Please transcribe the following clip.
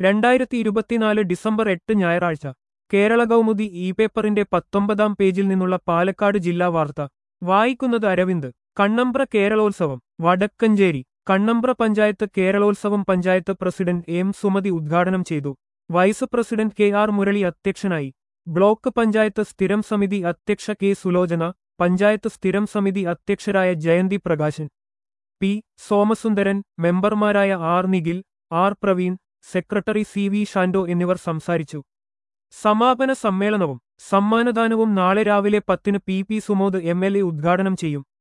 രണ്ടായിരത്തി ഇരുപത്തിനാല് ഡിസംബർ എട്ട് ഞായറാഴ്ച കേരള കൗമുദി ഇ പേപ്പറിന്റെ പത്തൊമ്പതാം പേജിൽ നിന്നുള്ള പാലക്കാട് ജില്ലാ വാർത്ത വായിക്കുന്നത് അരവിന്ദ് കണ്ണമ്പ്ര കേരളോത്സവം വടക്കഞ്ചേരി കണ്ണമ്പ്ര പഞ്ചായത്ത് കേരളോത്സവം പഞ്ചായത്ത് പ്രസിഡന്റ് എം സുമതി ഉദ്ഘാടനം ചെയ്തു vice president K R Murali അധ്യക്ഷനായി ബ്ലോക്ക് പഞ്ചായത്ത് സ്ഥിരം സമിതി അധ്യക്ഷ കെ സുലോചന പഞ്ചായത്ത് സ്ഥിരം സമിതി അധ്യക്ഷരായ ജയന്തി പ്രകാശൻ പി സോമസുന്ദരൻ മെമ്പർമാരായ R Nikhil R Praveen secretary C V Shando എന്നിവർ സംസാരിച്ചു സമാപന സമ്മേളനവും സമ്മാനദാനവും നാളെ രാവിലെ പത്തിന് P P Sumod M L A ഉദ്ഘാടനം ചെയ്യും